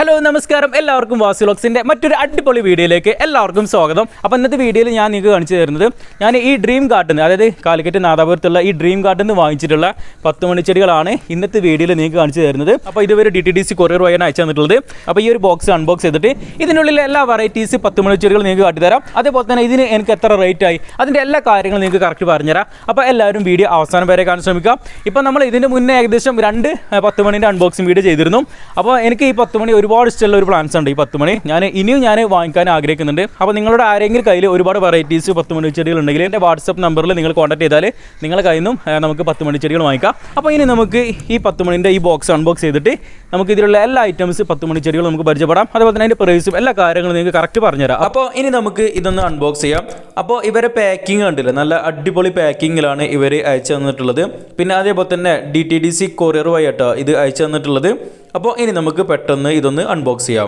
hello നമസ്കാരം എല്ലാവർക്കും വാസിലോക്സിന്റെ മറ്റൊരു അടിപൊളി വീഡിയോയിലേക്ക് എല്ലാവർക്കും സ്വാഗതം അപ്പോൾ ഇന്നത്തെ വീഡിയോയിൽ ഞാൻ നിങ്ങൾക്ക് കാണിച്ചു തരുന്നത് ഞാൻ ഈ ഡ്രീം ഗാർഡൻ അതായത് കാലിക്കറ്റ് നാദാപുരത്തുള്ള ഈ ഡ്രീം ഗാർഡൻ നിന്ന് വാങ്ങിച്ചിട്ടുള്ള പത്ത് മണിച്ചെടികളാണ് ഇന്നത്തെ വീഡിയോയിൽ നിങ്ങൾക്ക് കാണിച്ചു തരുന്നത് അപ്പോൾ ഇതുവരെ D T D C courier വഴിയാണ് അയച്ചു തന്നിട്ടുള്ളത് അപ്പോൾ ഈ ഒരു ബോക്സ് അൺബോക്സ് ചെയ്തിട്ട് ഇതിനുള്ളിൽ എല്ലാ വെറൈറ്റീസ് പത്ത് മണിച്ചെടികൾ നിങ്ങൾക്ക് കാട്ടിത്തരാം അതേപോലെ തന്നെ ഇതിന് എനിക്ക് എത്ര റേറ്റ് ആയി അതിൻ്റെ എല്ലാ കാര്യങ്ങളും നിങ്ങൾക്ക് കറക്റ്റ് പറഞ്ഞുതരാം അപ്പോൾ എല്ലാവരും വീഡിയോ അവസാനം വരെ കാണാൻ ശ്രമിക്കാം ഇപ്പോൾ നമ്മൾ ഇതിന് മുന്നേ ഏകദേശം രണ്ട് ഏഹ്, പത്ത് മണിൻ്റെ അൺബോക്സിംഗ് വീഡിയോ ചെയ്തിരുന്നു അപ്പോൾ എനിക്ക് ഈ പത്ത് മണി ഒരുപാട് ഇഷ്ടമുള്ള ഒരു പ്ലാൻസ് ഉണ്ട് ഈ പത്ത് മണി ഞാൻ ഇനിയും ഞാൻ വാങ്ങിക്കാൻ ആഗ്രഹിക്കുന്നുണ്ട് അപ്പോൾ നിങ്ങളുടെ ആരെങ്കിലും കയ്യിൽ ഒരുപാട് വെറൈറ്റീസ് പത്ത് മണി ചെടികൾ ഉണ്ടെങ്കിൽ എൻ്റെ വാട്സപ്പ് നമ്പറിൽ നിങ്ങൾ കോൺടാക്ട് ചെയ്താൽ നിങ്ങളുടെ കയ്യിൽ നിന്നും ഏഹ്, നമുക്ക് പത്ത് മണി ചെടികൾ വാങ്ങിക്കാം അപ്പോൾ ഇനി നമുക്ക് ഈ പത്ത് മണിൻ്റെ ഈ ബോക്സ് അൺബോക്സ് ചെയ്തിട്ട് നമുക്ക് ഇതിലുള്ള എല്ലാ ഐറ്റംസ് പത്ത് മണി ചെടികൾ നമുക്ക് പരിചയപ്പെടാം അതുപോലെ തന്നെ അതിൻ്റെ പ്രൈസും എല്ലാ കാര്യങ്ങളും നിങ്ങൾക്ക് കറക്റ്റ് പറഞ്ഞുതരാം അപ്പോൾ ഇനി നമുക്ക് ഇതൊന്ന് അൺബോക്സ് ചെയ്യാം അപ്പോൾ ഇവരെ പാക്കിംഗ് കണ്ടില്ല നല്ല അടിപൊളി പാക്കിങ്ങിലാണ് ഇവർ അയച്ചു തന്നിട്ടുള്ളത് പിന്നെ അതേപോലെ തന്നെ D T D C courier വഴിയാട്ടോ ഇത് അയച്ചു തന്നിട്ടുള്ളത് അപ്പോൾ ഇനി നമുക്ക് പെട്ടെന്ന് ഇതൊന്ന് അൺബോക്സ് ചെയ്യാം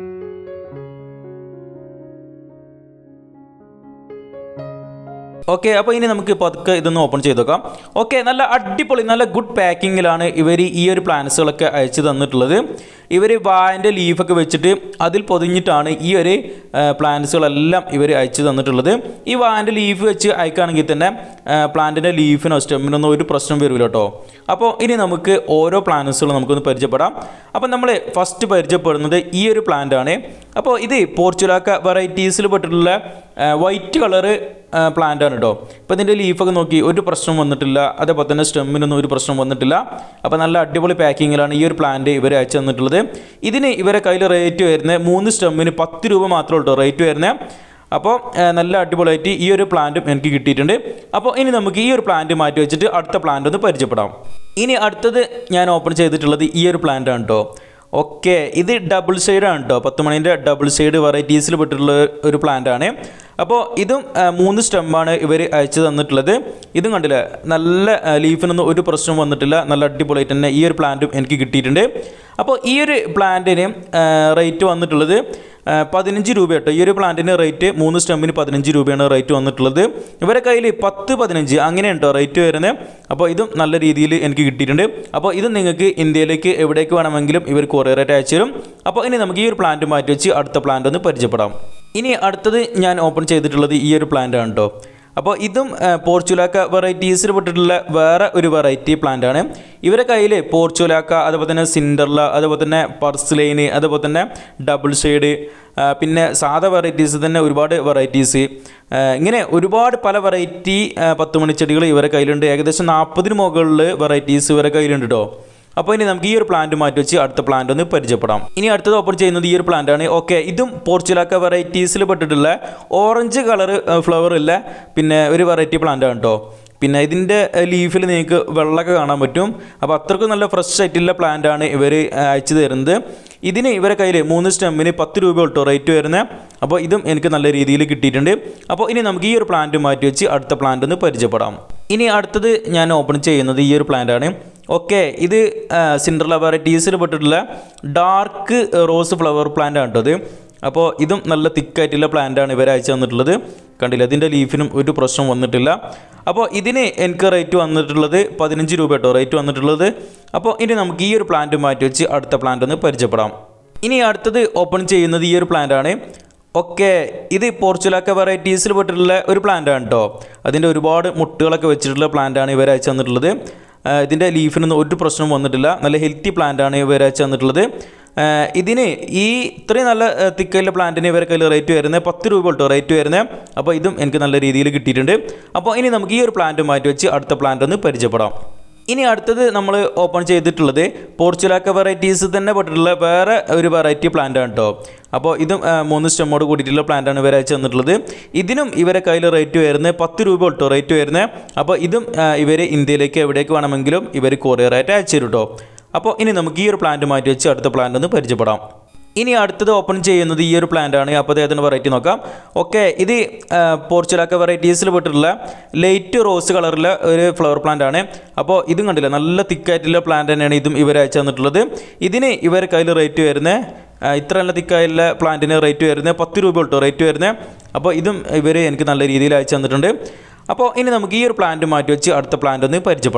ഓക്കെ അപ്പോൾ ഇനി നമുക്ക് പതുക്കെ ഇതൊന്ന് ഓപ്പൺ ചെയ്ത് നോക്കാം ഓക്കെ നല്ല അടിപൊളി നല്ല ഗുഡ് പാക്കിങ്ങിലാണ് ഇവർ ഈ ഒരു പ്ലാൻസുകളൊക്കെ അയച്ചു തന്നിട്ടുള്ളത് ഇവർ വായൻ്റെ ലീഫൊക്കെ വെച്ചിട്ട് അതിൽ പൊതിഞ്ഞിട്ടാണ് ഈ ഒരു പ്ലാന്റ്സുകളെല്ലാം ഇവർ അയച്ചു തന്നിട്ടുള്ളത് ഈ വായൻ്റെ ലീഫ് വെച്ച് അയക്കുകയാണെങ്കിൽ തന്നെ പ്ലാന്റിൻ്റെ ലീഫിനോ സ്റ്റെമ്മിനൊന്നും ഒരു പ്രശ്നം വരില്ല കേട്ടോ അപ്പോൾ ഇനി നമുക്ക് ഓരോ പ്ലാന്റ്സുകളും നമുക്കൊന്ന് പരിചയപ്പെടാം അപ്പോൾ നമ്മൾ ഫസ്റ്റ് പരിചയപ്പെടുന്നത് ഈ ഒരു പ്ലാന്റ് ആണ് അപ്പോൾ ഇത് പോർച്ചുലാക്ക വെറൈറ്റീസിൽ പെട്ടിട്ടുള്ള വൈറ്റ് കളറ് പ്ലാന്റ് ആണ് കേട്ടോ ഇപ്പോൾ ഇതിൻ്റെ ലീഫൊക്കെ നോക്കി ഒരു പ്രശ്നം വന്നിട്ടില്ല അതേപോലെ തന്നെ സ്റ്റെമ്മിനൊന്നും ഒരു പ്രശ്നം വന്നിട്ടില്ല അപ്പോൾ നല്ല അടിപൊളി പാക്കിങ്ങിലാണ് ഈ ഒരു പ്ലാന്റ് ഇവർ അയച്ചു തന്നിട്ടുള്ളത് ഇതിന് ഇവരെ കയ്യിൽ റേറ്റ് വരുന്നത് മൂന്ന് സ്റ്റെമ്മിന് പത്ത് രൂപ മാത്രമേ ഉള്ളൂ റേറ്റ് വരുന്നത് അപ്പോൾ ഏഹ്, നല്ല അടിപൊളിയായിട്ട് ഈ ഒരു പ്ലാന്റും എനിക്ക് കിട്ടിയിട്ടുണ്ട് അപ്പോൾ ഇനി നമുക്ക് ഈ ഒരു പ്ലാന്റ് മാറ്റി വെച്ചിട്ട് അടുത്ത പ്ലാന്റ് ഒന്ന് പരിചയപ്പെടാം ഇനി അടുത്തത് ഞാൻ ഓപ്പൺ ചെയ്തിട്ടുള്ളത് ഈ ഒരു പ്ലാന്റ് ആണ് കേട്ടോ ഓക്കെ ഇത് ഡബിൾ ആണ് കേട്ടോ പത്ത് മണീൻ്റെ ഡബിൾ സൈഡ് വെറൈറ്റീസിൽ പെട്ടിട്ടുള്ള ഒരു പ്ലാന്റ് ആണ് അപ്പോൾ ഇതും ആ, മൂന്ന് സ്റ്റെമ്മാണ് ഇവർ അയച്ചു തന്നിട്ടുള്ളത് ഇതും കണ്ടില്ലേ നല്ല ആ, ലീഫിനൊന്നും ഒരു പ്രശ്നം വന്നിട്ടില്ല നല്ല അടിപൊളിയായിട്ട് തന്നെ ഈ ഒരു പ്ലാന്റും എനിക്ക് കിട്ടിയിട്ടുണ്ട് അപ്പോൾ ഈ ഒരു പ്ലാന്റിന് റേറ്റ് വന്നിട്ടുള്ളത് ആ, പതിനഞ്ച് രൂപ കേട്ടോ ഈ ഒരു പ്ലാന്റിന് റേറ്റ് മൂന്ന് സ്റ്റെമ്മിന് പതിനഞ്ച് രൂപയാണ് റേറ്റ് വന്നിട്ടുള്ളത് ഇവരെ കയ്യിൽ പത്ത് പതിനഞ്ച് അങ്ങനെയാണ് കേട്ടോ റേറ്റ് വരുന്നത് അപ്പോൾ ഇതും നല്ല രീതിയിൽ എനിക്ക് കിട്ടിയിട്ടുണ്ട് അപ്പോൾ ഇത് നിങ്ങൾക്ക് ഇന്ത്യയിലേക്ക് എവിടേക്ക് വേണമെങ്കിലും ഇവർ കൊറിയറായിട്ട് അയച്ചു തരും അപ്പോൾ ഇനി നമുക്ക് ഈ ഒരു പ്ലാന്റ് മാറ്റി വെച്ച് അടുത്ത പ്ലാന്റ് ഒന്ന് പരിചയപ്പെടാം ഇനി അടുത്തത് ഞാൻ ഓപ്പൺ ചെയ്തിട്ടുള്ളത് ഈ ഒരു പ്ലാന്റ് ആണ് കേട്ടോ അപ്പോൾ ഇതും ആ, പോർച്ചുലാക്ക വെറൈറ്റീസിൽ പെട്ടിട്ടുള്ള വേറെ ഒരു വെറൈറ്റി പ്ലാന്റ് ആണ് ഇവരെ കയ്യിൽ പോർച്ചുലാക്ക അതുപോലെ തന്നെ സിൻഡർല അതുപോലെ തന്നെ പർസ്ലൈന് അതുപോലെ തന്നെ ഡബിൾ ഷെയ്ഡ് പിന്നെ സാധാ വെറൈറ്റീസ് തന്നെ ഒരുപാട് വെറൈറ്റീസ് ഇങ്ങനെ ഒരുപാട് പല വെറൈറ്റി പത്ത് മണിച്ചെടികൾ ഇവരെ കയ്യിലുണ്ട് ഏകദേശം നാൽപ്പതിന് മുകളിൽ വെറൈറ്റീസ് ഇവരെ കയ്യിലുണ്ട് കേട്ടോ അപ്പോൾ ഇനി നമുക്ക് ഈ ഒരു പ്ലാന്റ് മാറ്റി വെച്ച് അടുത്ത പ്ലാന്റ് ഒന്ന് പരിചയപ്പെടാം ഇനി അടുത്തത് ഓപ്പൺ ചെയ്യുന്നത് ഈ ഒരു പ്ലാന്റ് ആണ് ഓക്കെ ഇതും പോർച്ചുലാക്ക വെറൈറ്റീസിൽ പെട്ടിട്ടുള്ള ഓറഞ്ച് കളർ ഫ്ലവർ ഇല്ല പിന്നെ ഒരു വെറൈറ്റി പ്ലാന്റ് ആണ് കേട്ടോ പിന്നെ ഇതിൻ്റെ ലീഫിൽ നിങ്ങൾക്ക് വെള്ളമൊക്കെ കാണാൻ പറ്റും അപ്പോൾ അത്രയ്ക്കും നല്ല ഫ്രഷ് ആയിട്ടുള്ള പ്ലാന്റ് ആണ് ഇവർ അയച്ചു തരുന്നത് ഇതിന് ഇവരെ കയ്യിൽ മൂന്ന് സ്റ്റെമ്മിന് പത്ത് രൂപ കേട്ടോ റേറ്റ് വരുന്നത് അപ്പോൾ ഇതും എനിക്ക് നല്ല രീതിയിൽ കിട്ടിയിട്ടുണ്ട് അപ്പോൾ ഇനി നമുക്ക് ഈ ഒരു പ്ലാന്റ് മാറ്റി വെച്ച് അടുത്ത പ്ലാന്റ് ഒന്ന് പരിചയപ്പെടാം ഇനി അടുത്തത് ഞാൻ ഓപ്പൺ ചെയ്യുന്നത് ഈ ഒരു പ്ലാന്റ് ആണ് ഓക്കെ ഇത് സിൻഡർല വെറൈറ്റീസിൽ പെട്ടിട്ടുള്ള ഡാർക്ക് റോസ് ഫ്ലവർ പ്ലാന്റ് ആണ് കേട്ടോ ഇത് അപ്പോൾ ഇതും നല്ല തിക്കായിട്ടുള്ള പ്ലാന്റ് ആണ് ഇവർ അയച്ചു തന്നിട്ടുള്ളത് കണ്ടില്ല ഇതിൻ്റെ ലീഫിനും ഒരു പ്രശ്നം വന്നിട്ടില്ല അപ്പോൾ ഇതിന് എനിക്ക് റേറ്റ് വന്നിട്ടുള്ളത് പതിനഞ്ച് രൂപ കേട്ടോ റേറ്റ് വന്നിട്ടുള്ളത് അപ്പോൾ ഇനി നമുക്ക് ഈ ഒരു പ്ലാന്റ് മാറ്റി വെച്ച് അടുത്ത പ്ലാന്റ് ഒന്ന് പരിചയപ്പെടാം ഇനി അടുത്തത് ഓപ്പൺ ചെയ്യുന്നത് ഈ ഒരു പ്ലാന്റ് ആണ് ഓക്കെ ഇത് പോർച്ചുലാക്ക വെറൈറ്റീസിൽ പെട്ടിട്ടുള്ള ഒരു പ്ലാന്റ് ആണ് കേട്ടോ അതിൻ്റെ ഒരുപാട് മുട്ടുകളൊക്കെ വെച്ചിട്ടുള്ള പ്ലാന്റ് ആണ് ഇവർ അയച്ചു തന്നിട്ടുള്ളത് ആ, ഇതിൻ്റെ ലീഫിനൊന്നും ഒരു പ്രശ്നവും വന്നിട്ടില്ല നല്ല ഹെൽത്തി പ്ലാന്റ് ആണ് ഇവർ അയച്ചു തന്നിട്ടുള്ളത് ആ, ഇതിന് ഈ ഇത്രയും നല്ല തിക്കയിലെ പ്ലാന്റിന് ഇവരെ കയ്യിൽ റേറ്റ് വരുന്നത് പത്ത് രൂപ കേട്ടോ റേറ്റ് വരുന്നത് അപ്പോൾ ഇതും എനിക്ക് നല്ല രീതിയിൽ കിട്ടിയിട്ടുണ്ട് അപ്പോൾ ഇനി നമുക്ക് ഈ ഒരു പ്ലാന്റ് മാറ്റി വെച്ച് അടുത്ത പ്ലാന്റ് ഒന്ന് പരിചയപ്പെടാം ഇനി അടുത്തത് നമ്മൾ ഓപ്പൺ ചെയ്തിട്ടുള്ളത് പോർച്ചുലാക്ക വെറൈറ്റീസ് തന്നെ പെട്ടിട്ടുള്ള വേറെ ഒരു വെറൈറ്റി പ്ലാന്റ് ആണ് കേട്ടോ അപ്പോൾ ഇതും ആ, മൂന്ന് സ്റ്റെമ്മോട് കൂടിയിട്ടുള്ള പ്ലാന്റ് ആണ് ഇവർ അയച്ചു തന്നിട്ടുള്ളത് ഇതിനും ഇവരെ കയ്യിൽ റേറ്റ് വരുന്നത് പത്ത് രൂപ കേട്ടോ റേറ്റ് വരുന്നത് അപ്പോൾ ഇതും ഇവർ ഇന്ത്യയിലേക്ക് എവിടേക്ക് വേണമെങ്കിലും ഇവർ കൊറിയറായിട്ട് അയച്ചു തരും കേട്ടോ അപ്പോൾ ഇനി നമുക്ക് ഈ ഒരു പ്ലാന്റ് മാറ്റി വെച്ച് അടുത്ത പ്ലാന്റ് ഒന്ന് പരിചയപ്പെടാം ഇനി അടുത്തത് ഓപ്പൺ ചെയ്യുന്നത് ഈ ഒരു പ്ലാന്റ് ആണ് അപ്പോൾ അദ്ദേഹത്തിൻ്റെ വെറൈറ്റി നോക്കാം ഓക്കെ ഇത് ആ, പോർച്ചുലാക്ക വെറൈറ്റീസിൽ പെട്ടിട്ടുള്ള ലൈറ്റ് റോസ് കളറിലെ ഒരു ഫ്ലവർ പ്ലാന്റ് ആണ് അപ്പോൾ ഇതും കണ്ടില്ല നല്ല തിക്കായിട്ടുള്ള പ്ലാന്റ് തന്നെയാണ് ഇതും ഇവർ അയച്ചു തന്നിട്ടുള്ളത് ഇതിന് ഇവർ കയ്യിൽ റേറ്റ് വരുന്നത് ആ, ഇത്ര നല്ല തിക്കായുള്ള പ്ലാന്റിന് റേറ്റ് വരുന്നത് പത്ത് രൂപ കേട്ടോ റേറ്റ് വരുന്നത് അപ്പോൾ ഇതും ഇവർ എനിക്ക് നല്ല രീതിയിൽ അയച്ചു തന്നിട്ടുണ്ട് അപ്പോൾ ഇനി നമുക്ക് ഈ ഒരു പ്ലാന്റ് മാറ്റി വെച്ച് അടുത്ത പ്ലാന്റ് ഒന്ന് പരിചയപ്പെടാം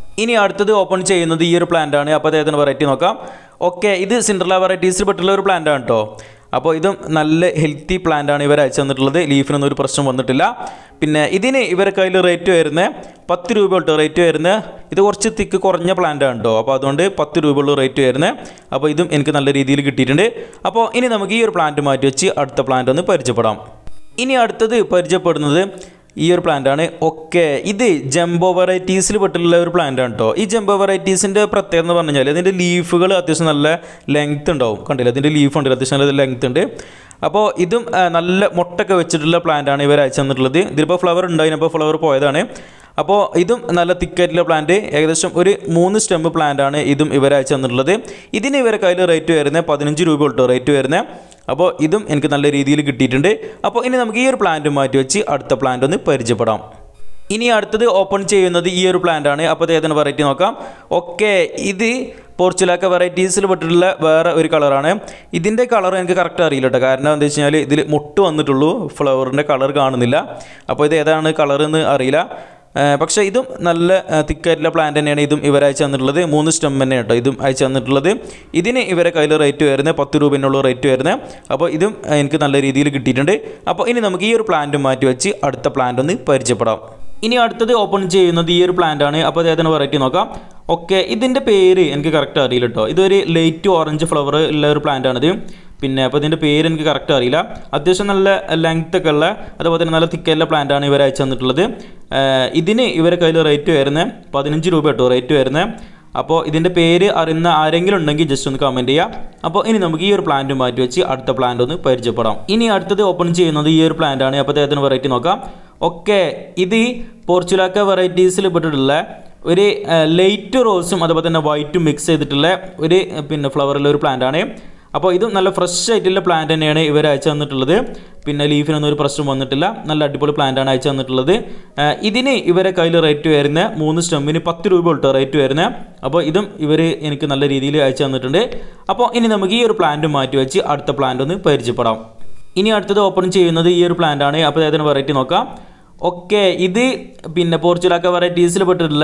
ഇനി അടുത്തത് ഓപ്പൺ ചെയ്യുന്നത് ഈ ഒരു പ്ലാന്റ് ആണ് അപ്പോൾ അദ്ദേഹത്തിന് വെറൈറ്റി നോക്കാം ഓക്കെ ഇത് സിൻഡർല വെറൈറ്റീസിൽ പെട്ടുള്ള ഒരു പ്ലാന്റ് ആണ് കേട്ടോ അപ്പോൾ ഇതും നല്ല ഹെൽത്തി പ്ലാന്റ് ആണ് ഇവർ അയച്ചു തന്നിട്ടുള്ളത് ലീഫിനൊന്നും ഒരു പ്രശ്നം വന്നിട്ടില്ല പിന്നെ ഇതിന് ഇവരെ കയ്യിൽ റേറ്റ് വരുന്നത് പത്ത് രൂപ തൊട്ട് റേറ്റ് വരുന്നത് ഇത് കുറച്ച് തിക്ക് കുറഞ്ഞ പ്ലാന്റ് ആണ് കേട്ടോ അപ്പോൾ അതുകൊണ്ട് പത്ത് രൂപയുള്ള റേറ്റ് വരുന്നത് അപ്പോൾ ഇതും എനിക്ക് നല്ല രീതിയിൽ കിട്ടിയിട്ടുണ്ട് അപ്പോൾ ഇനി നമുക്ക് ഈ ഒരു പ്ലാന്റ് മാറ്റി വെച്ച് അടുത്ത പ്ലാന്റ് ഒന്ന് പരിചയപ്പെടാം ഇനി അടുത്തത് പരിചയപ്പെടുന്നത് ഈ ഒരു പ്ലാന്റ് ആണ് ഓക്കെ ഇത് ജംബോ വെറൈറ്റീസിൽ പെട്ടിട്ടുള്ള ഒരു പ്ലാന്റ് ആണ് കേട്ടോ ഈ ജംബോ വെറൈറ്റീസിൻ്റെ പ്രത്യേകത എന്ന് പറഞ്ഞു കഴിഞ്ഞാൽ ഇതിൻ്റെ ലീഫുകൾ അത്യാവശ്യം നല്ല ലെങ്ത് ഉണ്ടാവും കണ്ടില്ല ഇതിൻ്റെ ലീഫ് ഉണ്ടല്ലോ അത്യാവശ്യം നല്ല ലെങ്ത് ഉണ്ട് അപ്പോൾ ഇതും ആ, നല്ല മുട്ടൊക്കെ വെച്ചിട്ടുള്ള പ്ലാന്റ് ആണ് ഇവർ അയച്ചു തന്നിട്ടുള്ളത് ഇതിലിപ്പോൾ ഫ്ലവർ ഉണ്ട് അതിനിപ്പോൾ ഫ്ലവർ പോയതാണ് അപ്പോൾ ഇതും നല്ല തിക്കായിട്ടുള്ള പ്ലാന്റ് ഏകദേശം ഒരു മൂന്ന് സ്റ്റെമ്പ് പ്ലാന്റ് ആണ് ഇതും ഇവർ അയച്ചു തന്നിട്ടുള്ളത് ഇതിന് ഇവരെ കയ്യിൽ റേറ്റ് വരുന്നത് പതിനഞ്ച് രൂപ തൊട്ട് റേറ്റ് വരുന്നത് അപ്പോൾ ഇതും എനിക്ക് നല്ല രീതിയിൽ കിട്ടിയിട്ടുണ്ട് അപ്പോൾ ഇനി നമുക്ക് ഈ ഒരു പ്ലാന്റ് മാറ്റി വെച്ച് അടുത്ത പ്ലാന്റ് ഒന്ന് പരിചയപ്പെടാം ഇനി അടുത്തത് ഓപ്പൺ ചെയ്യുന്നത് ഈ ഒരു പ്ലാന്റ് ആണ് അപ്പോൾ അദ്ദേഹത്തിന് വെറൈറ്റി നോക്കാം ഓക്കെ ഇത് പോർച്ചുലാക്ക വെറൈറ്റീസിൽ പെട്ടിട്ടുള്ള വേറെ ഒരു കളറാണ് ഇതിൻ്റെ കളർ എനിക്ക് കറക്റ്റ് അറിയില്ല കേട്ടോ കാരണം എന്താ വെച്ച് കഴിഞ്ഞാൽ ഇതിൽ മുട്ട് വന്നിട്ടുള്ളൂ ഫ്ലവറിൻ്റെ കളർ കാണുന്നില്ല അപ്പോൾ ഇത് ഏതാണ് കളർ എന്ന് അറിയില്ല ഏഹ് പക്ഷേ ഇതും നല്ല തിക്കായിട്ടുള്ള പ്ലാന്റ് തന്നെയാണ് ഇതും ഇവർ അയച്ചു തന്നിട്ടുള്ളത് മൂന്ന് സ്റ്റെം തന്നെ കേട്ടോ ഇതും അയച്ചു തന്നിട്ടുള്ളത് ഇതിന് ഇവരെ കയ്യിൽ റേറ്റ് വരുന്നത് പത്ത് രൂപേനുള്ള റേറ്റ് വരുന്നത് അപ്പോൾ ഇതും ഏഹ് എനിക്ക് നല്ല രീതിയിൽ കിട്ടിയിട്ടുണ്ട് അപ്പോൾ ഇനി നമുക്ക് ഈ ഒരു പ്ലാന്റ് മാറ്റി വെച്ച് അടുത്ത പ്ലാന്റ് ഒന്ന് പരിചയപ്പെടാം ഇനി അടുത്തത് ഓപ്പൺ ചെയ്യുന്നത് ഈ ഒരു പ്ലാന്റ് ആണ് അപ്പോൾ അദ്ദേഹത്തിന് വെറൈറ്റി നോക്കാം ഓക്കെ ഇതിൻ്റെ പേര് എനിക്ക് കറക്റ്റ് അറിയില്ല കേട്ടോ ഇതൊരു ലൈറ്റ് ഓറഞ്ച് ഫ്ലവർ ഉള്ള ഒരു പ്ലാന്റ് ആണിത് പിന്നെ അപ്പോൾ ഇതിൻ്റെ പേര് എനിക്ക് കറക്റ്റ് അറിയില്ല അത്യാവശ്യം നല്ല ലെങ്ത് ഒക്കെ ഉള്ള അതുപോലെ തന്നെ നല്ല തിക്കുള്ള പ്ലാന്റ് ആണ് ഇവർ അയച്ചു തന്നിട്ടുള്ളത് ഏഹ് ഇതിന് ഇവരെ കയ്യിൽ റേറ്റ് വരുന്നത് പതിനഞ്ച് രൂപ കേട്ടോ റേറ്റ് വരുന്നത് അപ്പോൾ ഇതിൻ്റെ പേര് അറിയുന്ന ആരെങ്കിലും ഉണ്ടെങ്കിൽ ജസ്റ്റ് ഒന്ന് കമൻറ്റ് ചെയ്യാം അപ്പോൾ ഇനി നമുക്ക് ഈ ഒരു പ്ലാന്റ് മാറ്റി വെച്ച് അടുത്ത പ്ലാന്റ് ഒന്ന് പരിചയപ്പെടാം ഇനി അടുത്തത് ഓപ്പൺ ചെയ്യുന്നത് ഈ ഒരു പ്ലാന്റ് ആണ് അപ്പോൾ അദ്ദേഹത്തിന് വെറൈറ്റി നോക്കാം ഓക്കെ ഇത് പോർച്ചുലാക്ക വെറൈറ്റീസിൽ പെട്ടിട്ടുള്ള ഒരു ലൈറ്റ് റോസും അതുപോലെ തന്നെ വൈറ്റും മിക്സ് ചെയ്തിട്ടുള്ള ഒരു ഏഹ്, പിന്നെ ഫ്ലവറുള്ള ഒരു പ്ലാന്റ് ആണ് അപ്പോൾ ഇത് നല്ല ഫ്രഷ് ആയിട്ടുള്ള പ്ലാന്റ് തന്നെയാണ് ഇവർ അയച്ചു തന്നിട്ടുള്ളത് പിന്നെ ലീഫിനൊന്നും ഒരു പ്രശ്നം വന്നിട്ടില്ല നല്ല അടിപൊളി പ്ലാന്റ് ആണ് അയച്ചു തന്നിട്ടുള്ളത് ഏഹ്, ഇതിന് ഇവരെ കയ്യിൽ റേറ്റ് വരുന്ന മൂന്ന് സ്റ്റെമ്പിന് പത്ത് രൂപ തൊട്ട് റേറ്റ് വരുന്നത് അപ്പോൾ ഇതും ഇവർ എനിക്ക് നല്ല രീതിയിൽ അയച്ചു തന്നിട്ടുണ്ട് അപ്പോൾ ഇനി നമുക്ക് ഈ ഒരു പ്ലാന്റ് മാറ്റി വെച്ച് അടുത്ത പ്ലാന്റ് ഒന്ന് പരിചയപ്പെടാം ഇനി അടുത്തത് ഓപ്പൺ ചെയ്യുന്നത് ഈ ഒരു പ്ലാന്റ് ആണ് അപ്പോൾ അതിന് വെറൈറ്റി നോക്കാം ഓക്കെ ഇത് പിന്നെ പോർച്ചുലാക്ക വെറൈറ്റീസിൽ പെട്ടിട്ടുള്ള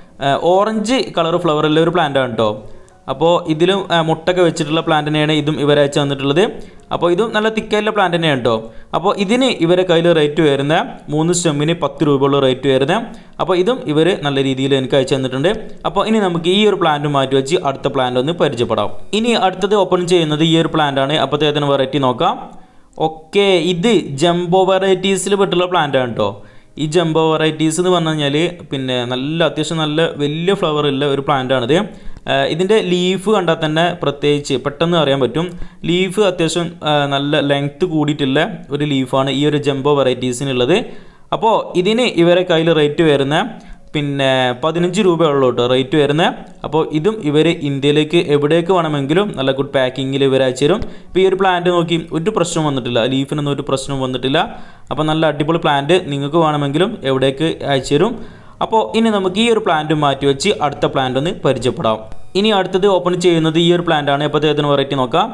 ഓറഞ്ച് കളർ ഫ്ലവറുള്ള ഒരു പ്ലാന്റ് ആണ് കേട്ടോ അപ്പോൾ ഇതിലും ആ, മുട്ടൊക്കെ വെച്ചിട്ടുള്ള പ്ലാന്റ് തന്നെയാണ് ഇതും ഇവരെ അയച്ചു തന്നിട്ടുള്ളത് അപ്പോൾ ഇതും നല്ല തിക്കായിട്ടുള്ള പ്ലാന്റ് തന്നെയാണ് കേട്ടോ അപ്പോൾ ഇതിന് ഇവരെ കയ്യിൽ റേറ്റ് വരുന്ന മൂന്ന് സ്റ്റെമ്മിന് പത്ത് രൂപയുള്ള റേറ്റ് വരുന്നത് അപ്പോൾ ഇതും ഇവർ നല്ല രീതിയിൽ എനിക്ക് അയച്ചു തന്നിട്ടുണ്ട് അപ്പോൾ ഇനി നമുക്ക് ഈ ഒരു പ്ലാന്റ് മാറ്റി വെച്ച് അടുത്ത പ്ലാന്റ് ഒന്ന് പരിചയപ്പെടാം ഇനി അടുത്തത് ഓപ്പൺ ചെയ്യുന്നത് ഈ ഒരു പ്ലാന്റ് ആണ് അപ്പോൾ അതിന് വെറൈറ്റി നോക്കാം ഓക്കെ ഇത് ജംബോ വെറൈറ്റീസിൽ പെട്ടുള്ള പ്ലാന്റ് ആണ് കേട്ടോ ഈ ജംബോ വെറൈറ്റീസ് എന്ന് പറഞ്ഞു കഴിഞ്ഞാൽ പിന്നെ നല്ല അത്യാവശ്യം നല്ല വലിയ ഫ്ലവർ ഉള്ള ഒരു പ്ലാന്റ് ആണിത് ആഹ് ഇതിൻ്റെ ലീഫ് കണ്ടാൽ തന്നെ പ്രത്യേകിച്ച് പെട്ടെന്ന് അറിയാൻ പറ്റും ലീഫ് അത്യാവശ്യം ആഹ് നല്ല ലെങ്ത്ത് കൂടിയിട്ടുള്ള ഒരു ലീഫാണ് ഈ ഒരു ജംബോ വെറൈറ്റീസിനുള്ളത് അപ്പോൾ ഇതിന് ഇവരെ കയ്യിൽ റേറ്റ് വരുന്ന പിന്നെ പതിനഞ്ച് രൂപയുള്ളൂ കേട്ടോ റേറ്റ് വരുന്നത് അപ്പോൾ ഇതും ഇവർ ഇന്ത്യയിലേക്ക് എവിടേക്ക് വേണമെങ്കിലും നല്ല ഗുഡ് പാക്കിങ്ങിൽ ഇവർ അയച്ചു തരും ഇപ്പോൾ ഈ ഒരു പ്ലാന്റ് നോക്കി ഒരു പ്രശ്നം വന്നിട്ടില്ല ലീഫിനൊന്നും ഒരു പ്രശ്നം വന്നിട്ടില്ല അപ്പോൾ നല്ല അടിപൊളി പ്ലാന്റ് നിങ്ങൾക്ക് വേണമെങ്കിലും എവിടേക്ക് അയച്ചു തരും അപ്പോൾ ഇനി നമുക്ക് ഈ ഒരു പ്ലാന്റ് മാറ്റി വെച്ച് അടുത്ത പ്ലാന്റ് ഒന്ന് പരിചയപ്പെടാം ഇനി അടുത്തത് ഓപ്പൺ ചെയ്യുന്നത് ഈ ഒരു പ്ലാന്റ് ആണ് അപ്പോൾ അദ്ദേഹത്തിന് വെറൈറ്റി നോക്കാം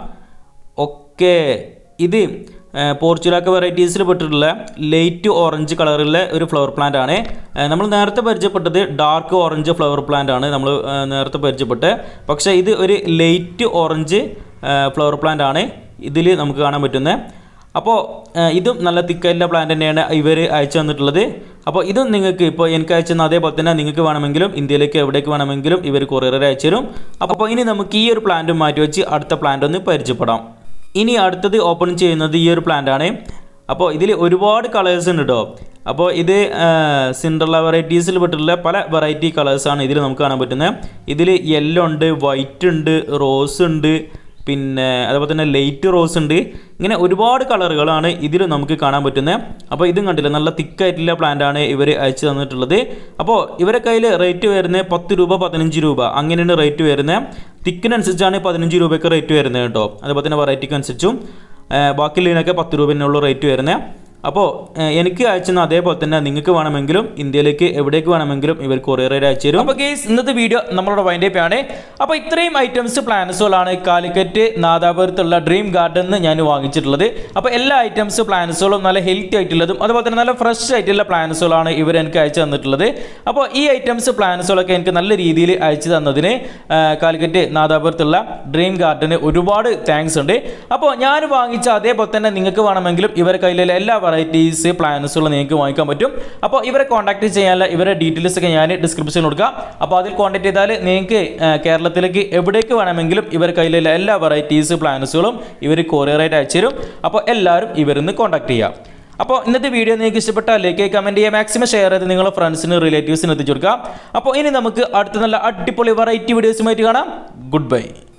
ഓക്കെ ഇത് പോർച്ചുലാക്ക വെറൈറ്റീസിൽ പെട്ടിട്ടുള്ള ലൈറ്റ് ഓറഞ്ച് കളറുള്ള ഒരു ഫ്ലവർ പ്ലാന്റ് ആണ് ഏഹ് നമ്മൾ നേരത്തെ പരിചയപ്പെട്ടത് ഡാർക്ക് ഓറഞ്ച് ഫ്ലവർ പ്ലാന്റ് ആണ് നമ്മൾ ഏഹ് നേരത്തെ പരിചയപ്പെട്ടത് പക്ഷേ ഇത് ഒരു ലൈറ്റ് ഓറഞ്ച് ഫ്ലവർ പ്ലാന്റ് ആണ് ഇതിൽ നമുക്ക് കാണാൻ പറ്റുന്നത് അപ്പോൾ ഏഹ് ഇതും നല്ല തിക്കായിട്ടുള്ള പ്ലാന്റ് തന്നെയാണ് ഇവർ അയച്ചു തന്നിട്ടുള്ളത് അപ്പോൾ ഇതും നിങ്ങൾക്ക് ഇപ്പോൾ എനിക്ക് അയച്ചു തന്ന അതേപോലെ തന്നെ നിങ്ങൾക്ക് വേണമെങ്കിലും ഇന്ത്യയിലേക്ക് എവിടേക്ക് വേണമെങ്കിലും ഇവർ കൊറിയർ അയച്ചു തരും അപ്പോൾ ഇനി നമുക്ക് ഈ ഒരു പ്ലാന്റ് മാറ്റി വെച്ച് അടുത്ത പ്ലാന്റ് ഒന്ന് പരിചയപ്പെടാം ഇനി അടുത്തത് ഓപ്പൺ ചെയ്യുന്നത് ഈ ഒരു പ്ലാന്റ് ആണ് അപ്പോൾ ഇതിൽ ഒരുപാട് കളേഴ്സ് ഉണ്ട് കേട്ടോ അപ്പോൾ ഇത് സിൻഡർല വെറൈറ്റീസിൽ പെട്ടിട്ടുള്ള പല വെറൈറ്റി കളേഴ്സാണ് ഇതിൽ നമുക്ക് കാണാൻ പറ്റുന്നത് ഇതിൽ യെല്ലോ ഉണ്ട് വൈറ്റ് ഉണ്ട് റോസ് ഉണ്ട് പിന്നെ അതുപോലെ തന്നെ ലൈറ്റ് റോസ് ഉണ്ട് ഇങ്ങനെ ഒരുപാട് കളറുകളാണ് ഇതിൽ നമുക്ക് കാണാൻ പറ്റുന്നത് അപ്പോൾ ഇതും കണ്ടില്ല നല്ല തിക്കായിട്ടുള്ള പ്ലാന്റ് ആണ് ഇവർ അയച്ചു തന്നിട്ടുള്ളത് അപ്പോൾ ഇവരെ കയ്യിൽ റേറ്റ് വരുന്നത് പത്ത് രൂപ പതിനഞ്ച് രൂപ അങ്ങനെയാണ് റേറ്റ് വരുന്നത് തിക്കിനനുസരിച്ചാണ് പതിനഞ്ച് രൂപയ്ക്ക് റേറ്റ് വരുന്നത് കേട്ടോ അതുപോലെ തന്നെ വെറൈറ്റിക്ക് അനുസരിച്ചും ബാക്കിയുള്ളതിനൊക്കെ പത്ത് രൂപ തന്നെയുള്ള റേറ്റ് വരുന്നത് അപ്പോൾ എനിക്ക് അയച്ചെന്ന അതേപോലെ തന്നെ നിങ്ങൾക്ക് വേണമെങ്കിലും ഇന്ത്യയിലേക്ക് എവിടേക്ക് വേണമെങ്കിലും ഇവർ കൊറിയറായിട്ട് അയച്ചു തരും അപ്പോൾ കേസ് ഇന്നത്തെ വീഡിയോ നമ്മളുടെ വൈൻഡപ്പ് ആണ് അപ്പോൾ ഇത്രയും ഐറ്റംസ് പ്ലാൻസുകളാണ് കാലിക്കറ്റ് നാദാപുരത്തുള്ള ഡ്രീം ഗാർഡൻ നിന്ന് ഞാൻ വാങ്ങിച്ചിട്ടുള്ളത് അപ്പോൾ എല്ലാ ഐറ്റംസ് പ്ലാൻസുകളും നല്ല ഹെൽത്തി ആയിട്ടുള്ളതും അതുപോലെ തന്നെ നല്ല ഫ്രഷ് ആയിട്ടുള്ള പ്ലാൻസുകളാണ് ഇവർ എനിക്ക് അയച്ചു തന്നിട്ടുള്ളത് അപ്പോൾ ഈ ഐറ്റംസ് പ്ലാൻസുകളൊക്കെ എനിക്ക് നല്ല രീതിയിൽ അയച്ചു തന്നതിന് ആ, കാലിക്കറ്റ് നാദാപുരത്തുള്ള ഡ്രീം ഗാർഡന് ഒരുപാട് താങ്ക്സ് ഉണ്ട് അപ്പോൾ ഞാൻ വാങ്ങിച്ച അതേപോലെ തന്നെ നിങ്ങൾക്ക് വേണമെങ്കിലും ഇവരെ കയ്യിലുള്ള എല്ലാ വെറൈറ്റീസ് പ്ലാൻസുകളും നിങ്ങൾക്ക് വാങ്ങിക്കാൻ പറ്റും അപ്പോൾ ഇവരെ കോൺടാക്ട് ചെയ്യാനുള്ള ഇവരുടെ ഡീറ്റെയിൽസ് ഒക്കെ ഞാൻ ഡിസ്ക്രിപ്ഷനിൽ കൊടുക്കാം അപ്പോൾ അതിൽ കോൺടാക്ട് ചെയ്താൽ നിങ്ങൾക്ക് ആ, കേരളത്തിലേക്ക് എവിടേക്ക് വേണമെങ്കിലും ഇവരുടെ കയ്യിലുള്ള എല്ലാ വെറൈറ്റീസ് പ്ലാൻസുകളും ഇവർ കൊറിയറായിട്ട് അയച്ചു തരും അപ്പോൾ എല്ലാവരും ഇവരിൽ നിന്ന് കോൺടാക്ട് ചെയ്യാം അപ്പോൾ ഇന്നത്തെ വീഡിയോ നിങ്ങൾക്ക് ഇഷ്ടപ്പെട്ടാൽ ലൈക്ക് കമൻറ്റ് ചെയ്യുക മാക്സിമം ഷെയർ ചെയ്ത് നിങ്ങളുടെ ഫ്രണ്ട്സിന് റിലേറ്റീവ്സിന് എത്തിച്ചു കൊടുക്കാം അപ്പോൾ ഇനി നമുക്ക് അടുത്ത നല്ല അടിപൊളി വെറൈറ്റി വീഡിയോസുമായിട്ട് കാണാം ഗുഡ് ബൈ